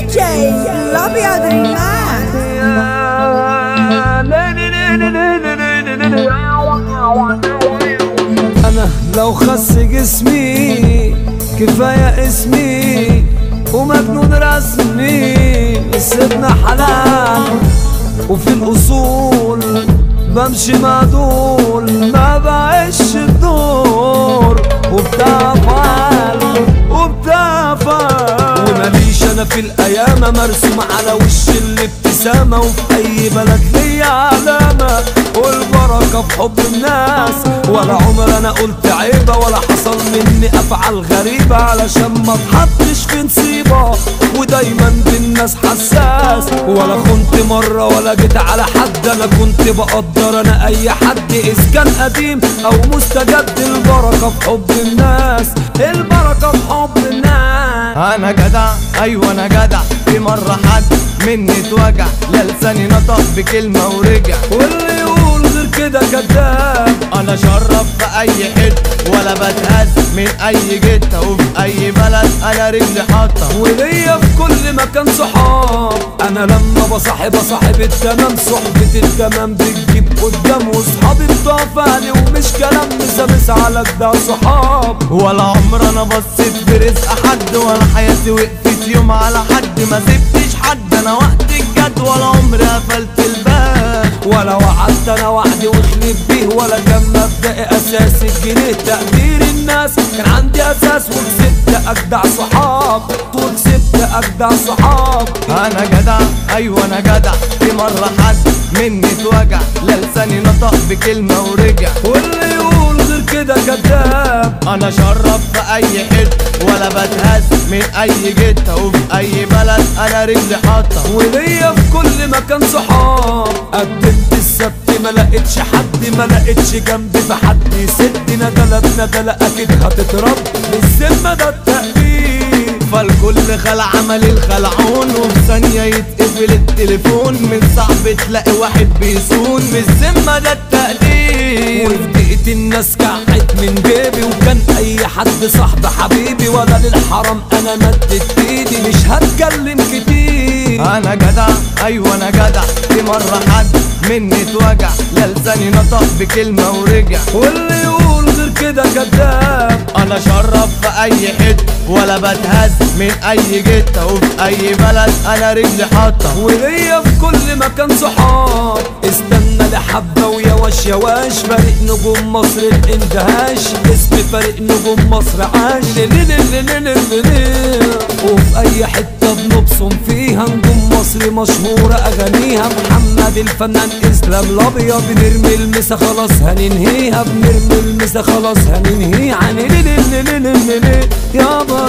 DJ الابيض ريلاكس انا لو خس جسمي كفايه اسمي ومجنون رسمي سيبنا حلال وفي الاصول بمشي مع دول ما بعيش الدور وبتاع فعل وبتاع فعل وماليش انا في الايام مرسوم على وش الابتسامه وفي اي بلد ليا علامه والبركه في حب الناس ولا عمر انا قلت عيبه ولا حصل مني افعال غريبه علشان ما اتحطش في نصيبه ودايما بالناس حساس ولا خنت مره ولا جيت على حد انا كنت بقدر انا اي حد اذا كان قديم او مستجد البركه في حب الناس البركه في حب الناس انا جدع ايوه انا جدع في مرة حد مني اتوجع لا لساني نطق بكلمة ورجع واللي يقول غير كده كذاب انا شرف في اي حتة ولا بتهز من اي جتة وفي اي بلد انا رجلي حاطة وليا في كل مكان صحاب انا لما بصاحب صاحب التمام صحبة التمام بتجيب قدام وصحابي بتوع فعلي ومش كلام مسامس على ده صحاب ولا عمر انا بصيت في رزق حد ولا حياتي وقفت يوم على حد ما سبتش حد انا وقت الجد ولا عمري قفلت الباب ولا وعدت انا وحدي وخلف بيه ولا كان مبدأ اساس الجنيه تقدير الناس كان عندي اساس وكسبت اجدع صحاب وكسبت اجدع صحاب انا جدع ايوه انا جدع في مرة حد مني اتوجع لا لساني نطق بكلمة ورجع واللي يقول غير كده كذاب انا شرف في اي حتة ولا بتهز من اي جتة وفي اي بلد انا رجلي حاطة وليا في كل مكان صحاب قدمت السبت ما لقيتش حد ما لقيتش جنبي في حد يسد ندلة بندلة اكيد هتترد بالذمة ده التقدير فالكل خلع عمل الخلعون وفي ثانية يتقفل التليفون من صعب تلاقي واحد بيصون بالذمة ده التقدير وفي دقيقة الناس كعت من جيبي وكان اي حد صاحب حبيبي ولا للحرام انا مدت ايدي مش هتكلم كتير انا جدع ايوه انا جدع في مرة حد مني اتوجع لا لساني نطق بكلمة ورجع واللي يقول غير كده كذاب انا شرف في اي حتة ولا بتهز من اي جتة وفي اي بلد انا رجلي حاطة وليا في كل مكان صحاب استنى لحبة ويا واش يا واش فريق نجوم مصر الاندهاش اسم فريق نجوم مصر عاش لي لي لي لي لي لي لي. وفي اي حتة بنبصم فيها نجوم مصر مشهورة اغانيها محمد الفنان اسلام الابيض بنرمي المسا خلاص هننهيها بنرمي المسا خلاص هننهيها عن لي لي لي لي لي لي لي. يابا